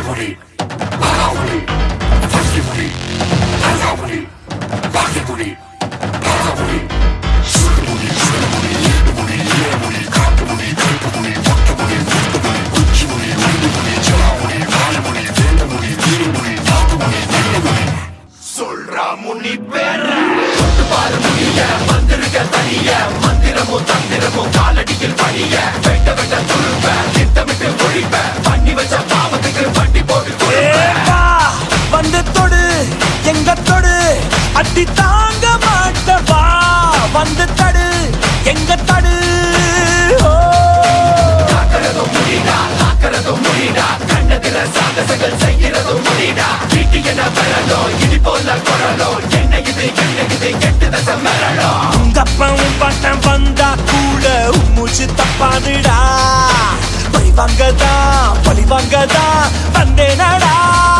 பாகுபலி பாகுபலி பசிபுலி பாகுபலி பாகுபலி பாகுபலி சுடுபுலி சுடுபுலி ஈடுபுலி ஈரபுலி காட்டுபுலி கருப்புபுலி பட்டுபுலி முட்டுபுலி குச்சிபுலி உண்டுபுலி ஜலாபுலி வாலிபுலி வேந்தபுலி வீரபுலி நாட்டுபுலி வெள்ளபுலி சொல்றா முனி பேர தொட்டு பாரு முடிய வந்திருக்க தனிய மந்திரமும் தந்திரமும் காலடியில் பணிய வெட்ட வெட்ட துருப்ப திட்டமிட்டு ஒழிப்ப பண்ணி வச்ச பாவத்துக்கு வண்டி போட்டு கொடுப்ப வா வந்து தொடு எங்க தொடு அடி தாங்க மாட்ட வா வந்து தடு எங்க தடு ஓ காக்கிறதும் முடிடா காக்கிறதும் முடிடா கண்ணதில சாகசங்கள் செய்யறதும் முடிடா வீட்டு என வரலும் இடி போல குரலும் என்ன இது என்ன இது கெட்டு தசை மரலும் உங்க அப்பாவும் பாட்டன் வந்தா கூட மூச்சு தப்பாதுடா பழி வாங்கதா பழி வாங்கதா வந்தேனடா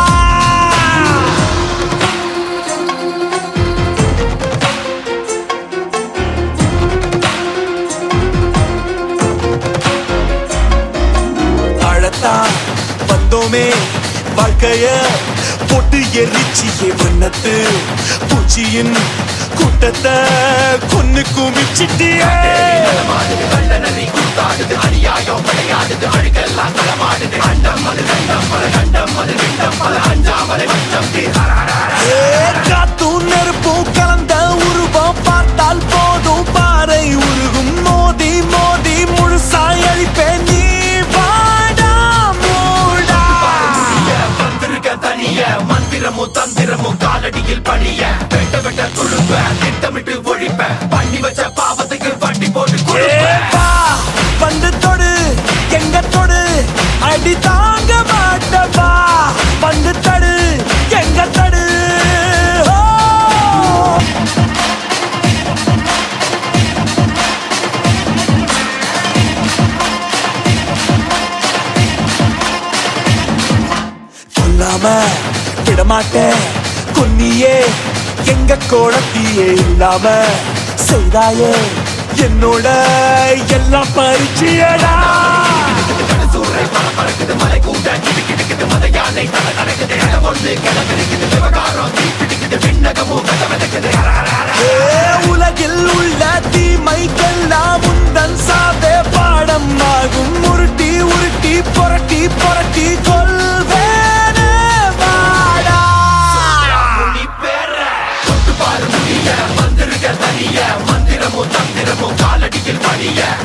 அழத்தான் வந்தோமே வாழ்க்கைய போட்டு எரிச்சியே வண்ணத்து பூச்சியின் கூட்டத்தை கொன்னு குமிச்சிட்டியே மாடுது வெள்ள நரி கூத்தாடுது அநியாயம் விளையாடுது அழுக்கெல்லாம் களமாடுது அண்டம் அது கண்டம் பல கண்டம் அது விண்டம் பல அஞ்சாமலை வட்டம் ஏ, காத்தும் நெருப்பும் கலந்த உருவம் பார்த்தால் போதும் பாறை உருகும் மோதி மோதி முழுசாய் அழிப்பேன் நீ வாடா மூடா வந்திருக்க தனிய மந்திரமும் தந்திரமும் காலடியில் பணிய வெட்ட வெட்ட துழுப்ப திட்டமிட்டு ஒழிப்ப பண்ணி வச்ச பாவத்துக்கு வண்டி போட்டு ஏ, கொடுப்ப வா, வந்து தொடு எங்க தொடு அடி தாங்க மாட்டவா வந்து தடு எங்க தடு ஓ கொல்லாம விடமாட்டேன் கொன்னியே எங்க கோடத்தியே இல்லாம செய்தாயே என்னோட எல்லாம் பரிச்சியடா சூறை பல பறக்குது மலை கூட கிடு கிடுக்குது மத யானை தல நடக்குது இடம் ஒண்ணு கிளம்பிருக்குது விவகாரம் தீ பிடிக்குது விண்ணகமும் வெத வெதக்குது ஏ, உலகில் உள்ள தீமைக்கெல்லாம் உந்தன் சாவே பாடம் ஆகும் உருட்டி உருட்டி புரட்டி புரட்டி கொள்வேனே வாடா முனி பேர தொட்டு பாரு முடிய வந்திருக்க தனிய மந்திரமும் தந்திரமும் காலடியில் பணிய